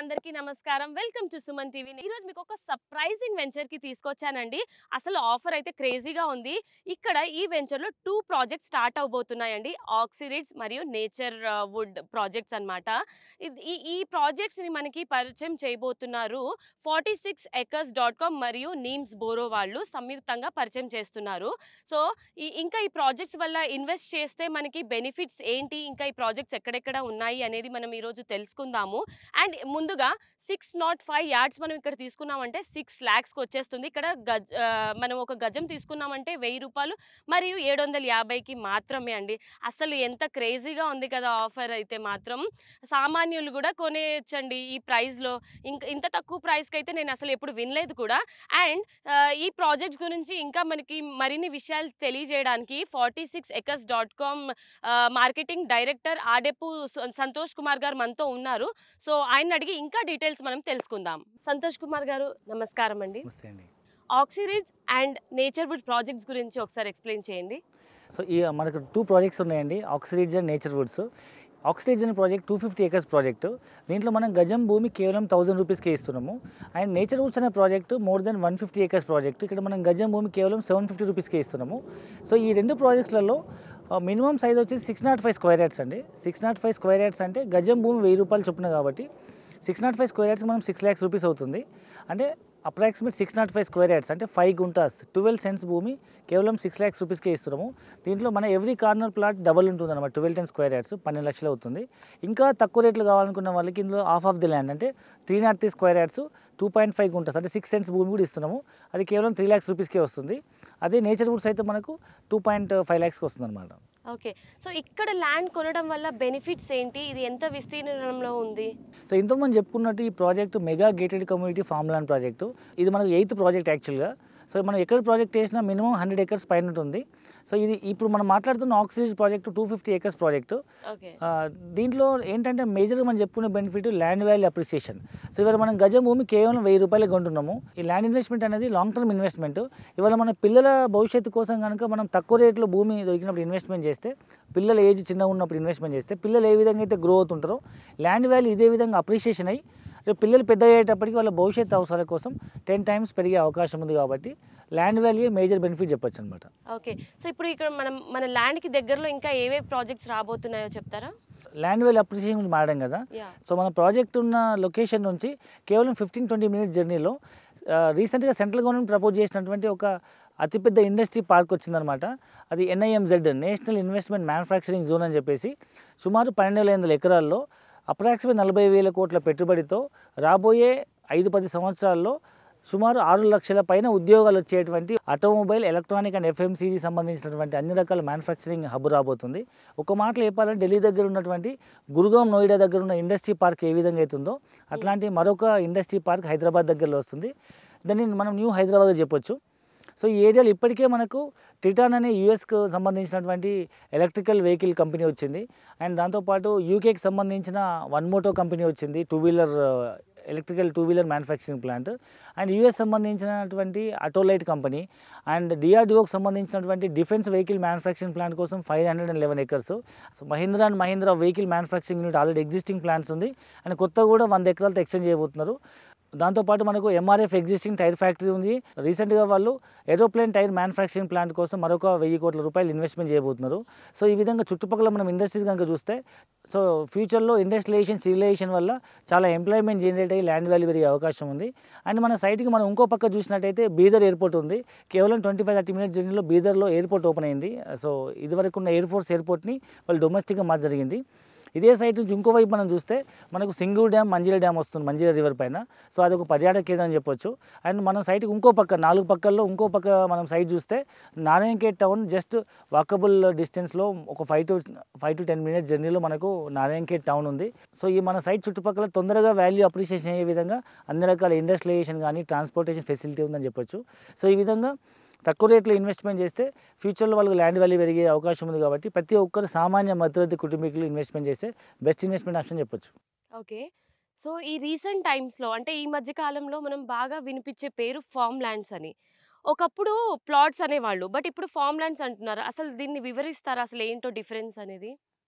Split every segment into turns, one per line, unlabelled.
అందరికీ నమస్కారం welcome to Suman TV ఈ రోజు మీకు ఒక సర్ప్రైజింగ్ వెంచర్ కి తీసుకొచ్చానండి అసలు ఆఫర్ అయితే క్రేజీగా ఉంది ఇక్కడ ఈ వెంచర్ లో టూ ప్రాజెక్ట్స్ స్టార్ట్ అవబోతున్నాయండి ఆక్సిరిడ్స్ మరియు నేచర్ వుడ్ ప్రాజెక్ట్స్ అన్నమాట ఇది- ఈ ఈ ప్రాజెక్ట్స్ ని మనకి పరిచయం చేయబోతున్నారు forty six acres dot com మరియు నీమ్స్ బోరో వాళ్ళు సంయుక్తంగా పరిచయం చేస్తున్నారు సో ఈ ఇంకా ఈ ప్రాజెక్ట్స్ వల్ల ఇన్వెస్ట్ చేస్తే మనకి బెనిఫిట్స్ ఏంటి ఇంకా ఈ ప్రాజెక్ట్స్ ఎక్కడెక్కడ ఉన్నాయి అనేది మనం ఈరోజు తెలుసుకుందాము అండ్ ముందుగా సిక్స్ నాట్ ఫైవ్ యార్డ్స్ మనం ఇక్కడ తీసుకున్నామంటే సిక్స్ ల్యాక్స్కి వచ్చేస్తుంది ఇక్కడ గజ్ ఆ, మనం ఒక గజం తీసుకున్నామంటే వెయ్యి రూపాయలు మరియు ఏడు వందల యాభైకి మాత్రమే అండి అసలు ఎంత క్రేజీగా ఉంది కదా ఆఫర్ అయితే మాత్రం సామాన్యులు కూడా కొనేయచ్చండి ఈ ప్రైస్లో ఇంకా ఇంత తక్కువ ప్రైస్కి అయితే నేను అసలు ఎప్పుడు వినలేదు కూడా అండ్ ఈ ప్రాజెక్ట్ గురించి ఇంకా మనకి మరిన్ని విషయాలు తెలియజేయడానికి forty six acres dot com marketing director Adepu స- సంతోష్ కుమార్ గారు మనతో ఉన్నారు సో ఆయన అడిగి ఇంకా డీటెయిల్స్ మనం తెలుసుకుందాం సంతోష్ కుమార్ గారు నమస్కారం అండి
నమస్తే అండి
ఆక్సిరిడ్స్ అండ్ నేచర్ వుడ్ ప్రాజెక్ట్స్ గురించి ఒకసారి ఎక్స్ప్లెయిన్ చేయండి
సో ఈ మనకు టూ ప్రాజెక్ట్స్ ఉన్నాయండి oxidize and nature woods oxidize అనే project two fifty acres project దీంట్లో మనం గజం భూమి కేవలం థౌసండ్ రూపీస్కే ఇస్తున్నాము అండ్ నేచర్ వుడ్స్ అనే project more than one fifty acres project ఇక్కడ మనం గజం భూమి కేవలం సెవెన్ ఫిఫ్టీ రూపీస్కే ఇస్తున్నాము సో ఈ రెండు ప్రాజెక్ట్స్లలో మినిమం సైజ్ వచ్చేసి six nought five square yards అండి six nought five square yards అంటే గజం భూమి వెయ్యి రూపాయలు చొప్పున కాబట్టి six nought five square yards మనం సిక్స్ ల్యాక్స్ రూపీస్ అవుతుంది అంటే approximate six nought five square yards అంటే ఫైవ్ గుంటాస్ ట్వెల్వ్ సెంట్స్ భూమి కేవలం సిక్స్ ల్యాక్స్ రూపీస్కే ఇస్తున్నాము దీంట్లో మన ఎవ్రీ కార్నర్ ప్లాట్ డబల్ ఉంటుంది అనమాట ట్వెల్వ్ టెన్ స్క్వేర్ యార్డ్స్ పన్నెండు లక్షలు అవుతుంది ఇంకా తక్కువ రేట్లు కావాలనుకున్న వాళ్ళకి ఇందులో హాఫ్ ఆఫ్ ది ల్యాండ్ అంటే three nought three square yards two point five guntas అంటే సిక్స్ సెంట్స్ భూమి కూడా ఇస్తున్నాము అది కేవలం త్రీ ల్యాక్స్ రూపీస్కే వస్తుంది అదే నేచర్ వుడ్స్ అయితే మనకు టూ పాయింట్ ఫైవ్ ల్యాక్స్కి వస్తుంది అనమాట
ఓకే సో ఇక్కడ ల్యాండ్ కొనడం వల్ల బెనిఫిట్స్ ఏంటి ఇది ఎంత విస్తీర్ణంలో ఉంది
సో ఇంతకుముందు చెప్పుకున్నట్టు ఈ project mega gated community farm land project ఇది మనకు ఎయిత్ ప్రాజెక్ట్ యాక్చువల్గా సో మనం ఎక్కడ ప్రాజెక్ట్ చేసినా మినిమం హండ్రెడ్ ఎకర్స్ పైన ఉంటుంది సో ఇది ఇప్పుడు మనం మాట్లాడుతున్న oxygen project two fifty acres project
okay
ఆ, దీంట్లో ఏంటంటే మేజర్గా మనం చెప్పుకునే benefit land value appreciation so ఇవాళ మనం గజం భూమి కేవలం వెయ్యి రూపాయలు కొంటున్నాము ఈ ల్యాండ్ ఇన్వెస్ట్మెంట్ అనేది లాంగ్ టర్మ్ ఇన్వెస్ట్మెంట్ ఇవాళ మన పిల్లల భవిష్యత్తు కోసం కనుక మనం తక్కువ రేట్లో భూమి దొరికినప్పుడు ఇన్వెస్ట్మెంట్ చేస్తే పిల్లల ఏజ్ చిన్నగా ఉన్నప్పుడు ఇన్వెస్ట్మెంట్ చేస్తే పిల్లలు ఏ విధంగా అయితే గ్రో అవుతుంటారో ల్యాండ్ వాల్యూ ఇదే విధంగా అప్రిషియేషన్ అయ్యి రేపు పిల్లలు పెద్ద అయ్యేటప్పటికి వాళ్ళ భవిష్యత్తు అవసరాల కోసం టెన్ టైమ్స్ పెరిగే అవకాశం ఉంది కాబట్టి ల్యాండ్ వాల్యూ మేజర్ బెనిఫిట్ చెప్పొచ్చు అనమాట
ఓకే సో ఇప్పుడు ఇక్కడ మనం మన ల్యాండ్కి దగ్గరలో ఇంకా ఏవే ప్రాజెక్ట్స్ రాబోతున్నాయో చెప్తారా
ల్యాండ్ వాల్యూ అప్రిషియేషన్ గురించి మాట్లాడాం కదా
యా
సో మన ప్రాజెక్ట్ ఉన్న లొకేషన్ నుంచి కేవలం ఫిఫ్టీన్ ట్వంటీ మినిట్స్ జర్నీలో రీసెంట్గా సెంట్రల్ గవర్నమెంట్ ప్రపోజ్ చేసినటువంటి ఒక అతిపెద్ద ఇండస్ట్రీ పార్క్ వచ్చిందనమాట అది NIMZ national investment manufacturing zone అని చెప్పేసి సుమారు పన్నెండు వేల వందల ఎకరాల్లో అప్రాక్సిమేట్ నలభై వేల కోట్ల పెట్టుబడితో రాబోయే ఐదు పది సంవత్సరాల్లో సుమారు ఆరు లక్షల పైన ఉద్యోగాలు వచ్చేటువంటి ఆటోమొబైల్ ఎలక్ట్రానిక్ అండ్ ఎఫ్ఎంసీజీ సంబంధించినటువంటి అన్ని రకాల మ్యానుఫ్యాక్చరింగ్ హబ్ రాబోతుంది ఒక మాటలో చెప్పాలంటే ఢిల్లీ దగ్గర ఉన్నటువంటి గురుగాం నోయిడా దగ్గర ఉన్న ఇండస్ట్రీ పార్క్ ఏ విధంగా అవుతుందో అట్లాంటి మరొక ఇండస్ట్రీ పార్క్ హైదరాబాద్ దగ్గరలో వస్తుంది దాన్ని మనం న్యూ హైదరాబాద్ చెప్పొచ్చు సో ఈ ఏరియాలో ఇప్పటికే మనకు టిటాన్ అనే యూఎస్కు సంబంధించినటువంటి ఎలక్ట్రికల్ వెహికల్ కంపెనీ వచ్చింది అండ్ దాంతోపాటు యూకేకి సంబంధించిన వన్ మోటో కంపెనీ వచ్చింది two wheeler electrical two wheeler manufacturing plant and US సంబంధించినటువంటి అటోలైట్ కంపెనీ అండ్ డిఆర్డిఓకి సంబంధించినటువంటి డిఫెన్స్ వెహికల్ మ్యానుఫ్యాక్చరింగ్ ప్లాంట్ కోసం five hundred and eleven acres so Mahindra and Mahindra vehicle manufacturing unit already existing plants ఉంది and కొత్త కూడా వంద ఎకరాలతో extend చేయబోతున్నారు దాంతోపాటు మనకు ఎంఆర్ఎఫ్ ఎగ్జిస్టింగ్ టైర్ ఫ్యాక్టరీ ఉంది రీసెంట్గా వాళ్ళు ఏరోప్లేన్ టైర్ మ్యానుఫ్యాక్చరింగ్ ప్లాంట్ కోసం మరొక వెయ్యి కోట్ల రూపాయలు ఇన్వెస్ట్మెంట్ చేయబోతున్నారు సో ఈ విధంగా చుట్టుపక్కల మనం ఇండస్ట్రీస్ కనుక చూస్తే సో ఫ్యూచర్లో ఇండస్ట్రియలైజేషన్ సివిలైజేషన్ వల్ల చాలా ఎంప్లాయ్మెంట్ జనరేట్ అయ్యి ల్యాండ్ వాల్యూ పెరిగే అవకాశం ఉంది అండ్ మన సైట్కి మనం ఇంకో పక్క చూసినట్టయితే బీదర్ ఎయిర్పోర్ట్ ఉంది కేవలం ట్వంటీ ఫైవ్ థర్టీ మినిట్స్ జర్నీలో బీదర్లో ఎయిర్పోర్ట్ ఓపెన్ అయింది సో ఇదివరకు ఉన్న ఎయిర్ ఫోర్స్ ఎయిర్పోర్ట్ని వాళ్ళు డొమెస్టిక్గా మార్చ జరిగింది ఇదే సైట్ నుంచి ఇంకో వైపు మనం చూస్తే మనకు సింగూర్ డ్యామ్ మంజీరా డ్యామ్ వస్తుంది మంజీరా రివర్ పైన సో అది ఒక పర్యాటక కేంద్రం అని చెప్పొచ్చు అండ్ మనం సైట్కి ఇంకో పక్క నాలుగు పక్కల్లో ఇంకో పక్క మనం సైట్ చూస్తే నారాయణఖేడ్ టౌన్ జస్ట్ వాకబుల్ డిస్టెన్స్లో ఒక five to five to ten minutes జర్నీలో మనకు నారాయణఖేడ్ టౌన్ ఉంది సో ఈ మన సైట్ చుట్టుపక్కల తొందరగా వాల్యూ అప్రిషియేషన్ అయ్యే విధంగా అన్ని రకాల ఇండస్ట్రియలైజేషన్ కానీ ట్రాన్స్పోర్టేషన్ ఫెసిలిటీ ఉందని చెప్పొచ్చు సో ఈ విధంగా తక్కువ రేట్లో ఇన్వెస్ట్మెంట్ చేస్తే ఫ్యూచర్లో వాళ్ళకి ల్యాండ్ వాల్యూ పెరిగే అవకాశం ఉంది కాబట్టి ప్రతి ఒక్కరు సామాన్య మధ్యవర్తి కుటుంబీకులు ఇన్వెస్ట్మెంట్ చేస్తే బెస్ట్ ఇన్వెస్ట్మెంట్ ఆప్షన్ చెప్పొచ్చు
ఓకే సో ఈ రీసెంట్ టైమ్స్లో అంటే ఈ మధ్య కాలంలో మనం బాగా వినిపించే పేరు ఫార్మ్ ల్యాండ్స్ అని ఒకప్పుడు ప్లాట్స్ అనేవాళ్ళు బట్ ఇప్పుడు ఫార్మ్ ల్యాండ్స్ అంటున్నారు అసలు దీన్ని వివరిస్తారా అసలు ఏంటో డిఫరెన్స్ అనేది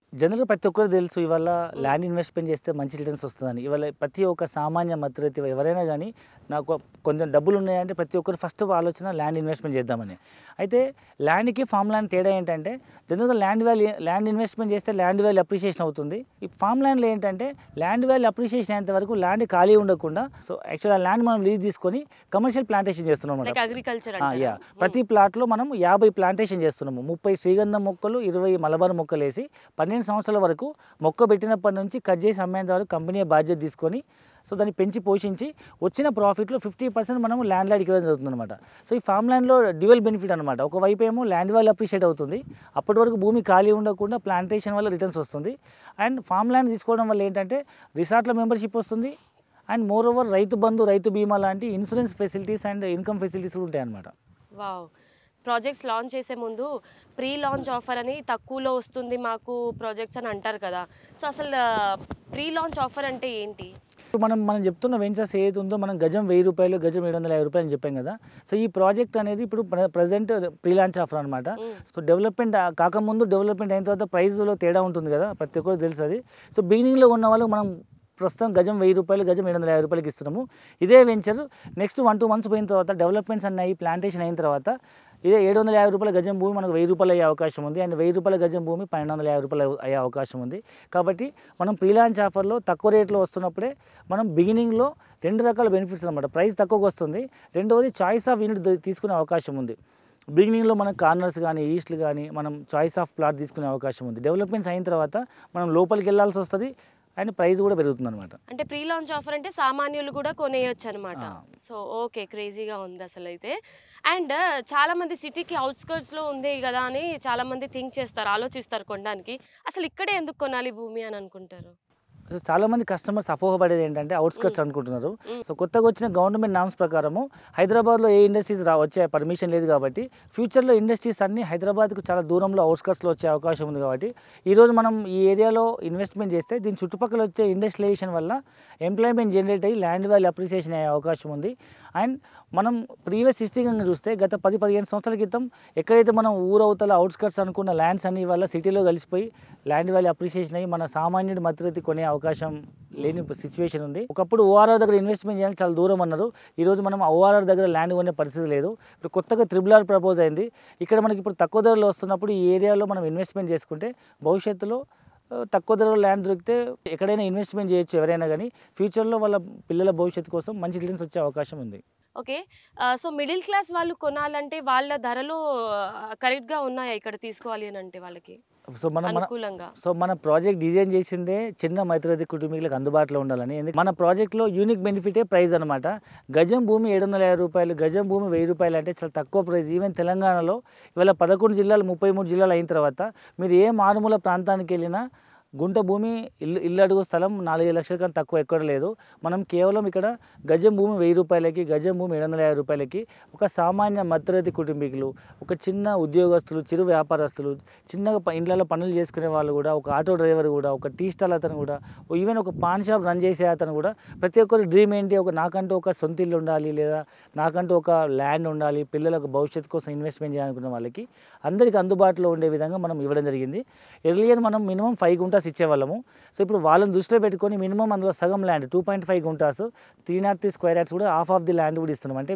జనరల్గా ప్రతి ఒక్కరు తెలుసు ఇవాళ ల్యాండ్ ఇన్వెస్ట్మెంట్ చేస్తే మంచి రిటర్న్స్ వస్తుందని ఇవాళ ప్రతి ఒక్క సామాన్య మధ్యతరగతి ఎవరైనా కానీ నాకు కొంచెం డబ్బులు ఉన్నాయంటే ప్రతి ఒక్కరు ఫస్ట్ ఆలోచన ల్యాండ్ ఇన్వెస్ట్మెంట్ చేద్దామని అయితే ల్యాండ్కి ఫామ్ ల్యాండ్ తేడా ఏంటంటే జనరల్గా ల్యాండ్ వాల్యూ ల్యాండ్ ఇన్వెస్ట్మెంట్ చేస్తే ల్యాండ్ వాల్యూ అప్రిషియేషన్ అవుతుంది ఈ ఫామ్ ల్యాండ్లో ఏంటంటే ల్యాండ్ వాల్యూ అప్రిషియేషన్ అయ్యేంత వరకు ల్యాండ్ ఖాళీ ఉండకుండా సో యాక్చువల్ ఆ ల్యాండ్ మనం లీజ్ తీసుకొని కమర్షియల్ ప్లాంటేషన్ చేస్తున్నాం అన్నమాట.
లైక్ అగ్రికల్చర్
ఆ, యా ప్రతి ప్లాట్లో మనం యాభై ప్లాంటేషన్ చేస్తున్నాము ముప్పై శ్రీగంధం మొక్కలు ఇరవై మలబార్ మొక్కలు వేసి పన్నెండు సంవత్సరాల వరకు మొక్క పెట్టినప్పటి నుంచి కట్ చేసి అమ్మేంత వరకు కంపెనీ బాధ్యత తీసుకొని సో దాన్ని పెంచి పోషించి వచ్చిన ప్రాఫిట్లో ఫిఫ్టీ పర్సెంట్ మనం ల్యాండ్ ల్యాండ్కి ఇవ్వడం జరుగుతుంది అనమాట సో ఈ ఫామ్ ల్యాండ్లో డ్యూయల్ బెనిఫిట్ అనమాట ఒకవైపు ఏమో ల్యాండ్ వాల్యూ అప్రిషియేట్ అవుతుంది అప్పటి వరకు భూమి ఖాళీ ఉండకుండా ప్లాంటేషన్ వల్ల రిటర్న్స్ వస్తుంది అండ్ ఫామ్ ల్యాండ్ తీసుకోవడం వల్ల ఏంటంటే రిసార్ట్ల మెంబర్షిప్ వస్తుంది and moreover Rythu Bandhu Rythu Bima లాంటి insurance facilities and income facilities కూడా ఉంటాయి అనమాట
వావ్ ప్రాజెక్ట్స్ లాంచ్ చేసే ముందు ప్రీ లాంచ్ ఆఫర్ అని తక్కువలో వస్తుంది మాకు ప్రాజెక్ట్స్ అని అంటారు కదా సో అసలు ప్రీ లాంచ్ ఆఫర్ అంటే ఏంటి
ఇప్పుడు మనం మనం చెప్తున్న వెంచర్స్ ఏది ఉందో మనం గజం వెయ్యి రూపాయలు గజం ఏడు వందల యాభై రూపాయలు అని చెప్పాం కదా సో ఈ ప్రాజెక్ట్ అనేది ఇప్పుడు ప్రజెంట్ ప్రీ లాంచ్ ఆఫర్ అనమాట
మ్మ్.
సో డెవలప్మెంట్ కాకముందు డెవలప్మెంట్ అయిన తర్వాత ప్రైస్లో తేడా ఉంటుంది కదా ప్రతి ఒక్కరు తెలుసు అది సో బిగినింగ్లో ఉన్న వాళ్ళు మనం ప్రస్తుతం గజం వెయ్యి రూపాయలు గజం ఏడు వందల యాభై రూపాయలకి ఇస్తున్నాము ఇదే venture next one two months పోయిన తర్వాత డెవలప్మెంట్స్ అన్నాయి ప్లాంటేషన్ అయిన తర్వాత ఇదే ఏడు వందల యాభై రూపాయల గజం భూమి మనకు వెయ్యి రూపాయలు అయ్యే అవకాశం ఉంది అండ్ వెయ్యి రూపాయల గజం భూమి పన్నెండు వందల యాభై రూపాయలు అయ్యే అవకాశం ఉంది కాబట్టి మనం ప్రీ లాంచ్ ఆఫర్లో తక్కువ రేట్లో వస్తున్నప్పుడే మనం బిగినింగ్లో రెండు రకాల బెనిఫిట్స్ అనమాట ప్రైస్ తక్కువకి వస్తుంది రెండవది చాయిస్ ఆఫ్ యూనిట్ తీసుకునే అవకాశం ఉంది బిగినింగ్లో మనం కార్నర్స్ కానీ ఈస్ట్లు కానీ మనం చాయిస్ ఆఫ్ ప్లాట్ తీసుకునే అవకాశం ఉంది డెవలప్మెంట్స్ అయిన తర్వాత మనం లోపలికి వెళ్ళాల్సి వస్తుంది అండ్ ప్రైస్ కూడా పెరుగుతుంది అనమాట
అంటే ప్రీ లాంచ్ ఆఫర్ అంటే సామాన్యులు కూడా కొనేయొచ్చు అనమాట
ఆ.
సో ఓకే క్రేజీగా ఉంది అసలు అయితే అండ్ చాలా మంది సిటీకి అవుట్స్కర్ట్స్ లో ఉంది కదా అని చాలా మంది థింక్ చేస్తారు ఆలోచిస్తారు కొనడానికి అసలు ఇక్కడే ఎందుకు కొనాలి భూమి అని అనుకుంటారు
సో చాలా మంది కస్టమర్స్ అపోహపడేది ఏంటంటే అవుట్స్కట్స్ అనుకుంటున్నారు
మ్మ్.
సో కొత్తగా వచ్చిన గవర్నమెంట్ నామ్స్ ప్రకారము హైదరాబాద్లో ఏ ఇండస్ట్రీస్ రా వచ్చే పర్మిషన్ లేదు కాబట్టి ఫ్యూచర్లో ఇండస్ట్రీస్ అన్ని హైదరాబాద్కు చాలా దూరంలో అవుట్స్కట్స్లో వచ్చే అవకాశం ఉంది కాబట్టి ఈరోజు మనం ఈ ఏరియాలో ఇన్వెస్ట్మెంట్ చేస్తే దీని చుట్టుపక్కల వచ్చే ఇండస్ట్రియలైజేషన్ వల్ల ఎంప్లాయ్మెంట్ జనరేట్ అయ్యి ల్యాండ్ వాల్యూ అప్రిసియేషన్ అయ్యే అవకాశం ఉంది అండ్ మనం ప్రీవియస్ హిస్టరీ కనుక చూస్తే గత పది పదిహేను సంవత్సరాల క్రితం ఎక్కడైతే మనం ఊరవతల అవుట్స్కట్స్ అనుకున్న ల్యాండ్స్ అన్ని వల్ల సిటీలో కలిసిపోయి ల్యాండ్ వాల్యూ అప్రిసియేషన్ అయ్యి మన సామాన్యుడి మధ్యతరగతి కొనే అవకాశం లేని సిచ్యువేషన్ ఉంది ఒకప్పుడు ఓఆర్ఆర్ దగ్గర ఇన్వెస్ట్మెంట్ చేయాలని చాలా దూరం అన్నారు ఈ రోజు మనం ఓఆర్ఆర్ దగ్గర ల్యాండ్ కొనే పరిస్థితి లేదు ఇప్పుడు కొత్తగా త్రిబుల్ ఆర్ ప్రపోజ్ అయింది ఇక్కడ మనకి ఇప్పుడు తక్కువ ధరలో వస్తున్నప్పుడు ఈ ఏరియాలో మనం ఇన్వెస్ట్మెంట్ చేసుకుంటే భవిష్యత్తులో ఆ, తక్కువ ధరలో ల్యాండ్ దొరికితే ఎక్కడైనా ఇన్వెస్ట్మెంట్ చేయొచ్చు ఎవరైనా కానీ ఫ్యూచర్లో వాళ్ళ పిల్లల భవిష్యత్తు కోసం మంచి రిటర్న్స్ వచ్చే అవకాశం ఉంది
ఓకే సో మిడిల్ క్లాస్ వాళ్ళు కొనాలంటే వాళ్ళ ధరలు కరెక్ట్ గా ఉన్నాయా ఇక్కడ తీసుకోవాలి అని అంటే వాళ్ళకి
సో మన మన
అనుకూలంగా
సో మన ప్రాజెక్ట్ డిజైన్ చేసిందే చిన్న మధ్యతరగతి కుటుంబీకులకు అందుబాటులో ఉండాలని ఎందుకు మన ప్రాజెక్ట్లో యూనిక్ బెనిఫిటే ప్రైస్ అనమాట గజం భూమి ఏడు వందల యాభై రూపాయలు గజం భూమి వెయ్యి రూపాయలు అంటే చాలా తక్కువ ప్రైస్ ఈవెన్ తెలంగాణలో ఇవాళ పదకొండు జిల్లాలు ముప్పై మూడు జిల్లాలు అయిన తర్వాత మీరు ఏ మారుమూల ప్రాంతానికి వెళ్ళినా గుంట భూమి ఇల్లు ఇల్లు అడుగు స్థలం నాలుగైదు లక్షల కన్నా తక్కువ ఎక్కడ లేదు మనం కేవలం ఇక్కడ గజం భూమి వెయ్యి రూపాయలకి గజం భూమి ఏడు వందల యాభై రూపాయలకి ఒక సామాన్య మధ్యతరగతి కుటుంబీకులు ఒక చిన్న ఉద్యోగస్తులు చిరు వ్యాపారస్తులు చిన్నగా ప- ఇండ్లలో పనులు చేసుకునే వాళ్ళు కూడా ఒక ఆటో డ్రైవర్ కూడా ఒక టీ స్టాల్ అతను కూడా ఈవెన్ ఒక పాన్ షాప్ రన్ చేసే అతను కూడా ప్రతి ఒక్కరి డ్రీమ్ ఏంటి ఒక నాకంటూ ఒక సొంత ఇల్లు ఉండాలి లేదా నాకంటూ ఒక ల్యాండ్ ఉండాలి పిల్లలకు భవిష్యత్తు కోసం ఇన్వెస్ట్మెంట్ చేయాలనుకున్న వాళ్ళకి అందరికీ అందుబాటులో ఉండే విధంగా మనం ఇవ్వడం జరిగింది ఎర్లియర్ మనం మినిమం ఫైవ్ గుంటాస్ ఇచ్చేవాళ్ళము సో ఇప్పుడు వాళ్ళని దృష్టిలో పెట్టుకొని మినిమం అందులో సగం land two point five guntas three nought three square yards కూడా హాఫ్ ఆఫ్ ది ల్యాండ్ కూడా ఇస్తున్నాం అంటే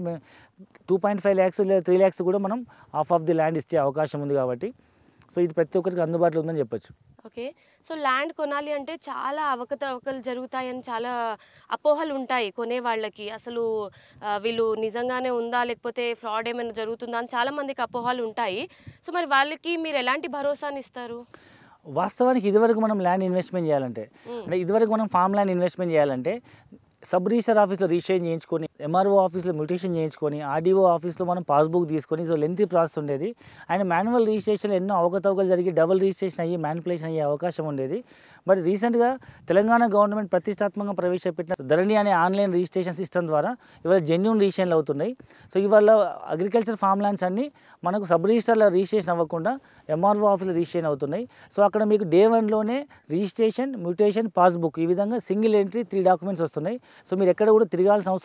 టూ పాయింట్ ఫైవ్ ల్యాక్స్ లేదా త్రీ ల్యాక్స్ కూడా మనం హాఫ్ ఆఫ్ ది ల్యాండ్ ఇచ్చే అవకాశం ఉంది కాబట్టి సో ఇది ప్రతి ఒక్కరికి అందుబాటులో ఉందని చెప్పొచ్చు
ఓకే సో ల్యాండ్ కొనాలి అంటే చాలా అవకతవకలు జరుగుతాయని చాలా అపోహలు ఉంటాయి కొనే వాళ్ళకి అసలు ఆ, వీళ్ళు నిజంగానే ఉందా లేకపోతే ఫ్రాడ్ ఏమైనా జరుగుతుందా అని చాలా మందికి అపోహలు ఉంటాయి సో మరి వాళ్ళకి మీరు ఎలాంటి భరోసాని ఇస్తారు
వాస్తవానికి ఇదివరకు మనం ల్యాండ్ ఇన్వెస్ట్మెంట్ చేయాలంటే
మ్మ్.
అంటే ఇదివరకు మనం ఫామ్ ల్యాండ్ ఇన్వెస్ట్మెంట్ చేయాలంటే సబ్ రిజిస్టర్ ఆఫీస్లో రిజిస్ట్రేషన్ చేయించుకొని ఎంఆర్ఓ ఆఫీస్లో మ్యూటేషన్ చేయించుకొని ఆర్డీఓ ఆఫీస్లో మనం పాస్బుక్ తీసుకొని సో లెంతీ ప్రాసెస్ ఉండేది అండ్ మాన్యువల్ రిజిస్ట్రేషన్ ఎన్నో అవకతవకలు జరిగి డబుల్ రిజిస్ట్రేషన్ అయ్యి మ్యానిపులేషన్ అయ్యే అవకాశం ఉండేది బట్ రీసెంట్గా తెలంగాణ గవర్నమెంట్ ప్రతిష్టాత్మకంగా ప్రవేశపెట్టిన ధరణి అనే ఆన్లైన్ రిజిస్ట్రేషన్ సిస్టమ్ ద్వారా ఇవాళ జెన్యున్ రిజిస్ట్రేషన్లు అవుతున్నాయి సో ఇవాళ అగ్రికల్చర్ ఫామ్ ల్యాండ్స్ అన్నీ మనకు సబ్ రిజిస్టర్లో రిజిస్ట్రేషన్ అవ్వకుండా ఎంఆర్ఓ ఆఫీస్లో రిజిస్ట్రేషన్ అవుతున్నాయి సో అక్కడ మీకు డే వన్లోనే రిజిస్ట్రేషన్ మ్యూటేషన్ పాస్బుక్ ఈ విధంగా సింగిల్ ఎంట్రీ త్రీ డాక్యుమెంట్స్ వస్తున్నాయి సో మీరు ఎక్కడ కూడా తిరగాల్సిన అవసరం లేదు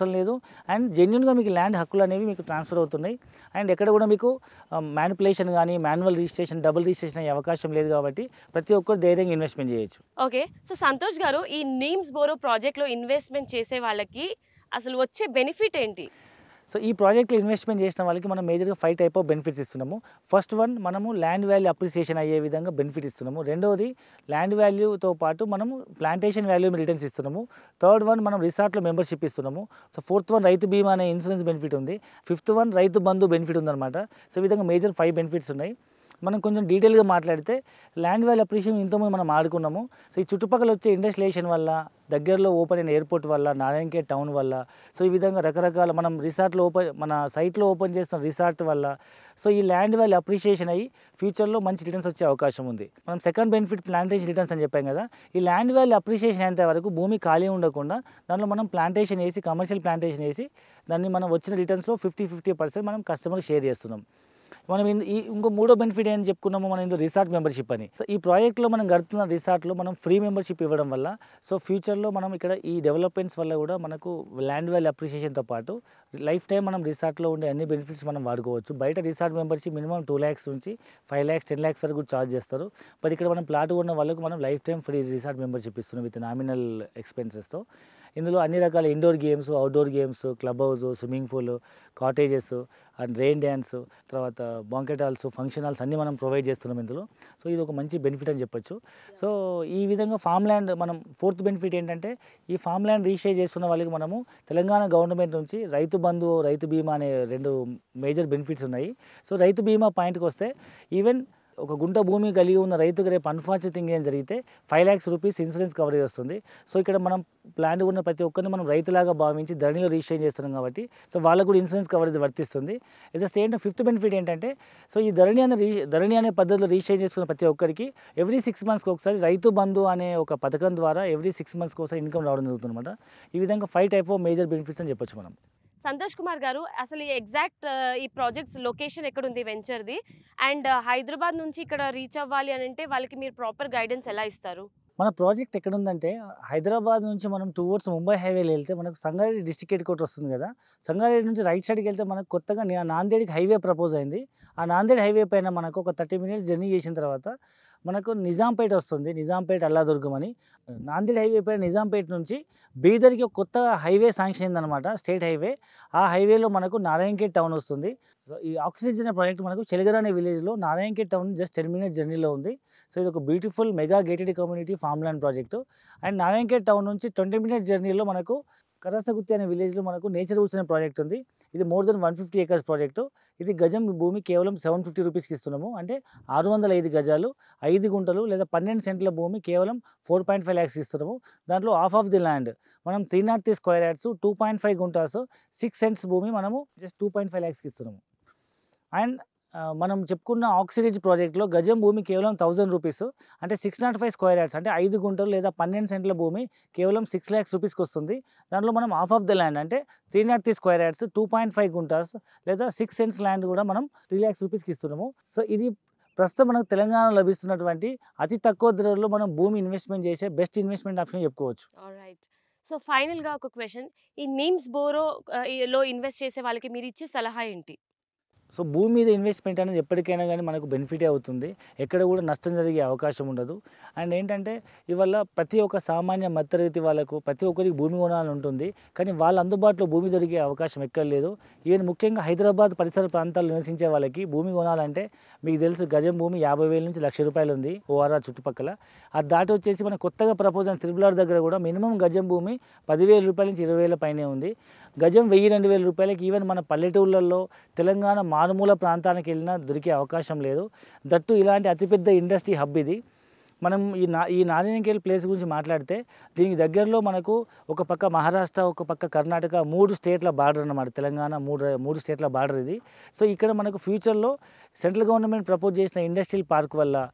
అండ్ జెన్యున్గా మీకు ల్యాండ్ హక్కులు అనేవి మీకు ట్రాన్స్ఫర్ అవుతున్నాయి అండ్ ఎక్కడ కూడా మీకు మ్యానిపులేషన్ కానీ మాన్యువల్ రిజిస్ట్రేషన్ డబుల్ రిజిస్ట్రేషన్ అయ్యే అవకాశం లేదు కాబట్టి ప్రతి ఒక్కరు ధైర్యంగా ఇన్వెస్ట్మెంట్ చేయొచ్చు
ఓకే సో సంతోష్ గారు ఈ నీమ్స్ బోరో ప్రాజెక్ట్లో ఇన్వెస్ట్మెంట్ చేసే వాళ్ళకి అసలు వచ్చే బెనిఫిట్ ఏంటి
సో ఈ ప్రాజెక్ట్లో ఇన్వెస్ట్మెంట్ చేసిన వాళ్ళకి మనం మేజర్గా ఫైవ్ టైప్ ఆఫ్ బెనిఫిట్స్ ఇస్తున్నాము ఫస్ట్ వన్ మనము ల్యాండ్ వాల్యూ అప్రిసియేషన్ అయ్యే విధంగా బెనిఫిట్ ఇస్తున్నాము రెండవది ల్యాండ్ వాల్యూతో పాటు మనము ప్లాంటేషన్ వాల్యూ రిటర్న్స్ ఇస్తున్నాము థర్డ్ వన్ మనం రిసార్ట్లో మెంబర్షిప్ ఇస్తున్నాము so fourth one Rythu Bima అనే ఇన్సూరెన్స్ బెనిఫిట్ ఉంది fifth one Rythu Bandhu benefit ఉందన్నమాట సో ఈ విధంగా మేజర్ ఫైవ్ బెనిఫిట్స్ ఉన్నాయి మనం కొంచెం డీటెయిల్గా మాట్లాడితే ల్యాండ్ వాల్యూ అప్రిషియేషన్ ఇంతకుముందు మనం ఆడుకున్నాము సో ఈ చుట్టుపక్కల వచ్చే ఇండస్ట్రియేషన్ వల్ల దగ్గరలో ఓపెన్ అయిన ఎయిర్పోర్ట్ వల్ల నారాయణకే టౌన్ వల్ల సో ఈ విధంగా రకరకాల మనం రిసార్ట్లో ఓపెన్ మన సైట్లో ఓపెన్ చేస్తున్న రిసార్ట్ వల్ల సో ఈ ల్యాండ్ వాల్యూ అప్రిషియేషన్ అయ్యి ఫ్యూచర్లో మంచి రిటర్న్స్ వచ్చే అవకాశం ఉంది మనం సెకండ్ బెనిఫిట్ ప్లాంటేషన్ రిటర్న్స్ అని చెప్పాం కదా ఈ ల్యాండ్ వాల్యూ అప్రిషియేషన్ అయ్యేంత వరకు భూమి ఖాళీ ఉండకుండా దాంట్లో మనం ప్లాంటేషన్ వేసి కమర్షియల్ ప్లాంటేషన్ వేసి దాన్ని మనం వచ్చిన రిటర్న్స్లో ఫిఫ్టీ ఫిఫ్టీ పర్సెంట్ మనం కస్టమర్కి షేర్ చేస్తున్నాం మనం ఇందు- ఈ ఇంకో మూడో బెనిఫిట్ ఏం చెప్పుకున్నాము మనం ఇందులో రిసార్ట్ మెంబర్షిప్ అని సో ఈ ప్రాజెక్ట్లో మనం గడుపుతున్న రిసార్ట్లో మనం ఫ్రీ మెంబర్షిప్ ఇవ్వడం వల్ల సో ఫ్యూచర్లో మనం ఇక్కడ ఈ డెవలప్మెంట్స్ వల్ల కూడా మనకు ల్యాండ్ వాల్యూ అప్రిషియేషన్తో పాటు లైఫ్ టైం మనం రిసార్ట్లో ఉండే అన్ని బెనిఫిట్స్ మనం వాడుకోవచ్చు బయట resort membership minimum two lakhs నుంచి ఫైవ్ ల్యాక్స్ టెన్ ల్యాక్స్ వరకు ఛార్జ్ చేస్తారు బట్ ఇక్కడ మనం ప్లాట్ ఉన్న వాళ్ళకు మనం life time free resort membership ఇస్తున్నాం విత్ నామినల్ ఎక్స్పెన్సెస్తో ఇందులో అన్ని రకాల indoor games outdoor games club house swimming pool cottages and rain dance తర్వాత బాంకెట్ హాల్స్ ఫంక్షన్ హాల్స్ అన్నీ మనం ప్రొవైడ్ చేస్తున్నాం ఇందులో సో ఇది ఒక మంచి బెనిఫిట్ అని చెప్పొచ్చు సో ఈ విధంగా ఫామ్ ల్యాండ్ మనం ఫోర్త్ బెనిఫిట్ ఏంటంటే ఈ ఫామ్ ల్యాండ్ రీషేర్ చేస్తున్న వాళ్ళకి మనము తెలంగాణ గవర్నమెంట్ నుంచి రైతు బంధు రైతు బీమా అనే రెండు మేజర్ బెనిఫిట్స్ ఉన్నాయి సో రైతు బీమా పాయింట్కి వస్తే ఈవెన్ ఒక గుంట భూమి కలిగి ఉన్న రైతుకు రేపు అన్ఫార్చునేట్ థింగ్ ఏం జరిగితే five lakhs rupees insurance coverage వస్తుంది సో ఇక్కడ మనం ప్లాన్ ఉన్న ప్రతి ఒక్కరిని మనం రైతులాగా భావించి ధరణిలో రిజిస్టర్ చేస్తున్నాం కాబట్టి సో వాళ్ళకు కూడా ఇన్సూరెన్స్ కవరేజ్ వర్తిస్తుంది at the same fifth benefit ఏంటంటే సో ఈ ధరణి అనే రీ ధరణి అనే పద్ధతిలో రిజిస్టర్ చేసుకున్న ప్రతి ఒక్కరికి ఎవ్రీ సిక్స్ మంత్స్కి ఒకసారి రైతు బంధు అనే ఒక పథకం ద్వారా ఎవ్రీ సిక్స్ మంత్స్కి ఒకసారి ఇన్కమ్ రావడం జరుగుతుంది అనమాట ఈ విధంగా five type of major benefits అని చెప్పొచ్చు మనం
సంతోష్ కుమార్ గారు అసలు ఈ ఎగ్జాక్ట్ ఈ ప్రాజెక్ట్స్ లొకేషన్ ఎక్కడ ఉంది వెంచర్ది అండ్ హైదరాబాద్ నుంచి ఇక్కడ రీచ్ అవ్వాలి అని అంటే వాళ్ళకి మీరు ప్రాపర్ గైడెన్స్ ఎలా ఇస్తారు
మన ప్రాజెక్ట్ ఎక్కడ ఉందంటే హైదరాబాద్ నుంచి మనం టువర్డ్స్ ముంబై హైవేలో వెళ్తే మనకు సంగారెడ్డి డిస్టిక్ హెడ్ క్వార్టర్ వస్తుంది కదా సంగారెడ్డి నుంచి రైట్ సైడ్కి వెళ్తే మనకు కొత్తగా నా- నాందేడ్కి హైవే ప్రపోజ్ అయింది ఆ నాందేడ్ హైవే పైన మనకు ఒక థర్టీ మినిట్స్ జర్నీ చేసిన తర్వాత మనకు నిజాంపేట వస్తుంది నిజాంపేట అల్లాదుర్గం అని నాందేడ్ హైవే పైన నిజాంపేట నుంచి బీదర్కి ఒక కొత్త హైవే శాంక్షన్ అయిందనమాట స్టేట్ హైవే ఆ హైవేలో మనకు నారాయణఖేడ్ టౌన్ వస్తుంది సో ఈ ఆక్సిజన్ అనే ప్రాజెక్ట్ మనకు చెలిగర అనే విలేజ్లో Narayankhed town just ten minutes జర్నీలో ఉంది సో ఇది ఒక beautiful mega gated community farm land project and Narayankhed town నుంచి ట్వంటీ మినిట్స్ జర్నీలో మనకు కరసగుత్తి అనే విలేజ్లో మనకు నేచర్ ఊడ్స్ అనే ప్రాజెక్ట్ ఉంది ఇది more than one fifty acres project ఇది గజం భూమి కేవలం సెవెన్ ఫిఫ్టీ రూపీస్కి ఇస్తున్నాము అంటే ఆరు వందల ఐదు గజాలు ఐదు గుంటలు లేదా పన్నెండు సెంట్ల భూమి కేవలం ఫోర్ పాయింట్ ఫైవ్ ల్యాక్స్ ఇస్తున్నాము దాంట్లో హాఫ్ ఆఫ్ ది ల్యాండ్ మనం three nought three square yards two point five guntas six cents భూమి మనము జస్ట్ టూ పాయింట్ ఫైవ్ ల్యాక్స్కి ఇస్తున్నాము అండ్ ఆ, మనం చెప్పుకున్న ఆక్సిరేజ్ ప్రాజెక్ట్లో గజం భూమి కేవలం థౌజండ్ రూపీస్ అంటే six nought five square yards అంటే ఐదు గుంటలు లేదా పన్నెండు సెంట్ల భూమి కేవలం సిక్స్ ల్యాక్స్ రూపీస్కి వస్తుంది దాంట్లో మనం హాఫ్ ఆఫ్ ద ల్యాండ్ అంటే three nought three square yards two point five guntas లేదా సిక్స్ సెంట్స్ ల్యాండ్ కూడా మనం త్రీ ల్యాక్స్ రూపీస్కి ఇస్తున్నాము సో ఇది ప్రస్తుతం మనకు తెలంగాణలో లభిస్తున్నటువంటి అతి తక్కువ ధరలో మనం భూమి ఇన్వెస్ట్మెంట్ చేసే బెస్ట్ ఇన్వెస్ట్మెంట్ ఆప్షన్ చెప్పుకోవచ్చు
రైట్ సో ఫైనల్గా ఒక క్వశ్చన్ ఈ నీమ్స్ బోరో లో ఇన్వెస్ట్ చేసే వాళ్ళకి మీరు ఇచ్చే సలహా ఏంటి
సో భూమి మీద ఇన్వెస్ట్మెంట్ అనేది ఎప్పటికైనా కానీ మనకు బెనిఫిటే అవుతుంది ఎక్కడ కూడా నష్టం జరిగే అవకాశం ఉండదు అండ్ ఏంటంటే ఇవల్ల ప్రతి ఒక్క సామాన్య మధ్యతరగతి వాళ్ళకు ప్రతి ఒక్కరికి భూమి కొనాలని ఉంటుంది కానీ వాళ్ళ అందుబాటులో భూమి దొరికే అవకాశం ఎక్కడ లేదు ఈవెన్ ముఖ్యంగా హైదరాబాద్ పరిసర ప్రాంతాల్లో నివసించే వాళ్ళకి భూమి కొనాలంటే మీకు తెలుసు గజం భూమి యాభై వేల నుంచి లక్ష రూపాయలు ఉంది ఓఆర్ఆర్ చుట్టుపక్కల అది దాటి వచ్చేసి మన కొత్తగా ప్రపోజ్ అయిన త్రిబులార్ దగ్గర కూడా మినిమం గజం భూమి పదివేల రూపాయల నుంచి ఇరవై వేల పైనే ఉంది గజం వెయ్యి రెండు వేల రూపాయలకి ఈవెన్ మన పల్లెటూళ్ళల్లో తెలంగాణ మారుమూల ప్రాంతానికి వెళ్ళినా దొరికే అవకాశం లేదు దట్టు ఇలాంటి అతిపెద్ద ఇండస్ట్రీ హబ్ ఇది మనం ఈ నా ఈ నారాయణకేల్ ప్లేస్ గురించి మాట్లాడితే దీనికి దగ్గరలో మనకు ఒక పక్క మహారాష్ట్ర ఒక పక్క కర్ణాటక మూడు స్టేట్ల బార్డర్ అన్నమాట తెలంగాణ మూడు మూడు స్టేట్ల బార్డర్ ఇది సో ఇక్కడ మనకు ఫ్యూచర్లో సెంట్రల్ గవర్నమెంట్ ప్రపోజ్ చేసిన ఇండస్ట్రియల్ పార్క్ వల్ల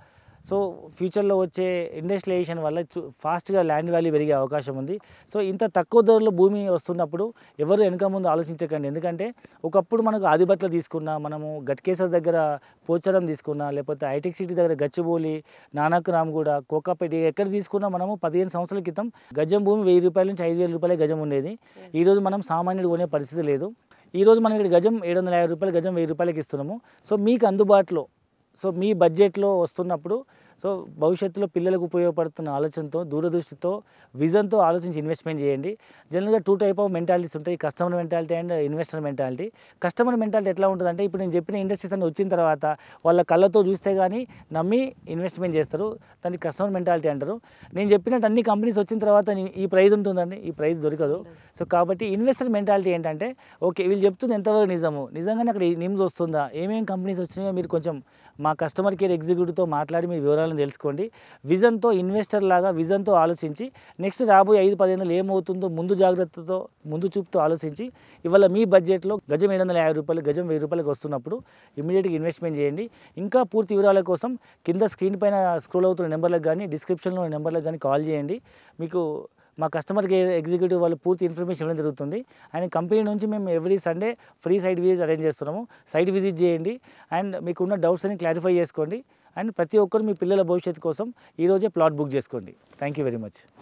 సో ఫ్యూచర్లో వచ్చే ఇండస్ట్రియలైజేషన్ వల్ల చు- ఫాస్ట్గా ల్యాండ్ వాల్యూ పెరిగే అవకాశం ఉంది సో ఇంత తక్కువ ధరలో భూమి వస్తున్నప్పుడు ఎవరు వెనక ముందు ఆలోచించకండి ఎందుకంటే ఒకప్పుడు మనకు ఆదిబట్ల తీసుకున్నా మనము గట్కేసర్ దగ్గర పోచారం తీసుకున్నా లేకపోతే హైటెక్ సిటీ దగ్గర గచ్చిబౌలి నానక్ రామ్గూడ కోకాపేట ఎక్కడ తీసుకున్నా మనము పదిహేను సంవత్సరాల క్రితం గజం భూమి వెయ్యి రూపాయల నుంచి ఐదు వేల రూపాయల గజం ఉండేది ఈరోజు మనం సామాన్యుడు కొనే పరిస్థితి లేదు ఈరోజు మనం ఇక్కడ గజం ఏడు వందల యాభై రూపాయలు గజం వెయ్యి రూపాయలకి ఇస్తున్నాము సో మీకు అందుబాటులో సో మీ బడ్జెట్లో వస్తున్నప్పుడు సో భవిష్యత్తులో పిల్లలకు ఉపయోగపడుతున్న ఆలోచనతో దూరదృష్టితో విజన్తో ఆలోచించి ఇన్వెస్ట్మెంట్ చేయండి జనరల్గా టూ టైప్ ఆఫ్ మెంటాలిటీస్ ఉంటాయి customer mentality and investor mentality customer mentality ఎట్లా ఉంటుందంటే ఇప్పుడు నేను చెప్పిన ఇండస్ట్రీస్ అన్ని వచ్చిన తర్వాత వాళ్ళ కళ్ళతో చూస్తే కానీ నమ్మి ఇన్వెస్ట్మెంట్ చేస్తారు దాన్ని కస్టమర్ మెంటాలిటీ అంటారు నేను చెప్పినట్టు అన్ని కంపెనీస్ వచ్చిన తర్వాత నీ- ఈ ప్రైస్ ఉంటుందండి ఈ ప్రైస్ దొరకదు సో కాబట్టి ఇన్వెస్టర్ మెంటాలిటీ ఏంటంటే ఓకే వీళ్ళు చెప్తుంది ఎంతవరకు నిజము నిజంగానే అక్కడ నిమ్స్ వస్తుందా ఏమేమి కంపెనీస్ వచ్చినాయో మీరు కొంచెం మా కస్టమర్ కేర్ ఎగ్జిక్యూటివ్తో మాట్లాడి మీ వివరాలను తెలుసుకోండి విజన్తో ఇన్వెస్టర్ లాగా విజన్తో ఆలోచించి నెక్స్ట్ రాబోయే ఐదు పదిహేనులు ఏమవుతుందో ముందు జాగ్రత్తతో ముందు చూపుతో ఆలోచించి ఇవాళ మీ బడ్జెట్లో గజం ఏడు వందల యాభై రూపాయలు గజం వెయ్యి రూపాయలకు వస్తున్నప్పుడు ఇమీడియట్గా ఇన్వెస్ట్మెంట్ చేయండి ఇంకా పూర్తి వివరాల కోసం కింద స్క్రీన్ పైన స్క్రోల్ అవుతున్న నెంబర్లకు కానీ డిస్క్రిప్షన్లో నెంబర్లకు కానీ కాల్ చేయండి మీకు మా కస్టమర్ కేర్ ఎగ్జిక్యూటివ్ వాళ్ళు పూర్తి ఇన్ఫర్మేషన్ ఇవ్వడం జరుగుతుంది అండ్ కంపెనీ నుంచి మేము every Sunday free site visit arrange చేస్తున్నాము సైట్ విజిట్ చేయండి అండ్ మీకున్న డౌట్స్ అని క్లారిఫై చేసుకోండి అండ్ ప్రతి ఒక్కరు మీ పిల్లల భవిష్యత్తు కోసం ఈరోజే ప్లాట్ బుక్ చేసుకోండి థ్యాంక్ యూ వెరీ మచ్